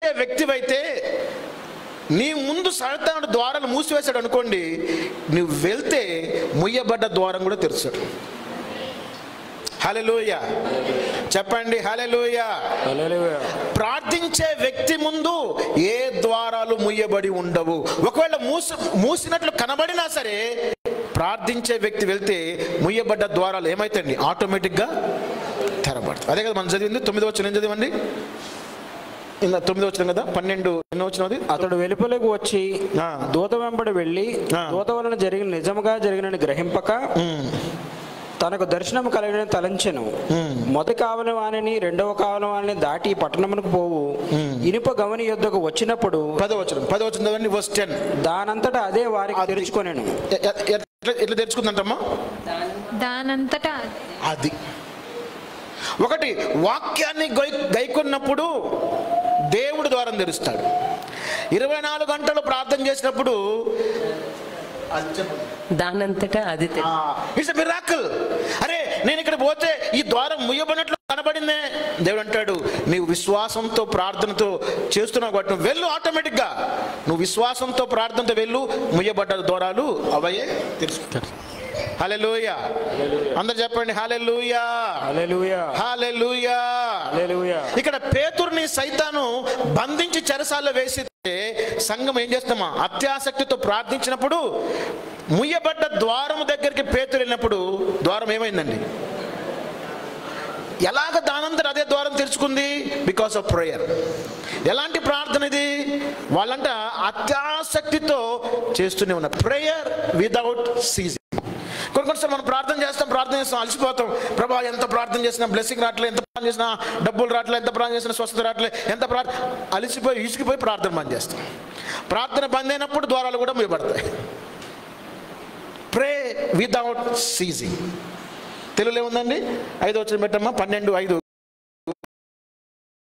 వ్యక్తివైతే నీ ముందు సైతానుడు ద్వారాలు మూసివేశాడు అనుకోండి నువ్వు వెళ్తే ముయ్యబడ్డ ద్వారం కూడా తెరుస్తాడు హలెలూయ చెప్పండి హలెలూయ హల్లెలూయా. ప్రార్థించే వ్యక్తి ముందు ఏ ద్వారాలు ముయ్యబడి ఉండవు ఒకవేళ మూసి మూసినట్లు కనబడినా సరే ప్రార్థించే వ్యక్తి వెళ్తే ముయ్యబడ్డ ద్వారాలు ఏమైతాయండి ఆటోమేటిక్గా తెరబడతాయి అదే కదా మనం చదివింది తొమ్మిది వచ్చిన ఏం చదివండి ఇంకా తొమ్మిది వచ్చిన కదా పన్నెండు ఎన్నో వచ్చినది అతడు వెలుపలకు వచ్చి ఆ. దూత వెంబడి వెళ్ళి ఆ. దూత వలన జరిగిన నిజముగా జరిగినని గ్రహింపక తనకు దర్శనం కలిగిన తలంచెను మొదటి కావలి వాణిని రెండవ కావలి వాణిని దాటి పట్టణమునకు పోవు ఇనుప గవని యొద్దకు వచ్చినప్పుడు పదో వచ్చిన పదో వచ్చిన చదవండి వర్స్ టెన్ దానంతటా అదే వారికి అది. తెరుచుకొనెను ఎట్లా ఎట్లా తెరుచుకుందంటమ్మా దానంతటా అది ఒకటి వాక్యాన్ని గై గైకొన్నప్పుడు దేవుడు ద్వారం తెరుస్తాడు ఇరవై నాలుగు గంటలు ప్రార్థన చేసినప్పుడు దానంతటా అది తె- ఇట్స్ మిరాకల్ అరే నేను ఇక్కడ పోతే ఈ ద్వారం ముయ్యబడినట్లు కనబడిందే దేవుడు అంటాడు నీవు విశ్వాసంతో ప్రార్థనతో చేస్తున్నావు కాబట్టి నువ్వు వెళ్ళు ఆటోమేటిక్గా నువ్వు విశ్వాసంతో ప్రార్థనతో వెళ్ళు ముయ్యబడ్డ ద్వారాలు అవయే తెలుసుకుంటారు హలెలూయ అందరు చెప్పండి హలెలూయా హల్లెలూయా హల్లెలూయా హల్లెలూయా ఇక్కడ పేతుర్ని సైతాను బంధించి చెరసాల్లో వేసితే సంఘం ఏం చేస్తామా అత్యాసక్తితో ప్రార్థించినప్పుడు ముయ్యబడ్డ ద్వారం దగ్గరికి పేతురు వెళ్ళినప్పుడు ద్వారం ఏమైందండి ఎలాగ దానంతరం అదే ద్వారం తెరుచుకుంది బికాస్ ఆఫ్ ప్రేయర్ ఎలాంటి ప్రార్థన ఇది వాళ్ళంట అత్యాసక్తితో చేస్తూనే ఉన్నారు ప్రేయర్ వితౌట్ సీజింగ్ కొన్ని కొన్నిసార్లు మనం ప్రార్థన చేస్తాం ప్రార్థన చేస్తాం అలసిపోతాం ప్రభా ఎంత ప్రార్థన చేసినా బ్లెస్సింగ్ రావట్లే ఎంత ప్రార్థన చేసినా డబ్బులు రావట్లే ఎంత ప్రార్థన చేసినా స్వస్థత రావట్లే ఎంత ప్రార్థన అలసిపోయి ఇసుకుపోయి ప్రార్థన బంద్ చేస్తాం ప్రార్థన బంద్ అయినప్పుడు ద్వారాలు కూడా మూయబడతాయి ప్రే వితౌట్ సీజింగ్ తెలుగులో ఏముందండి ఐదు వచ్చిన పెట్టమ్మా పన్నెండు ఐదు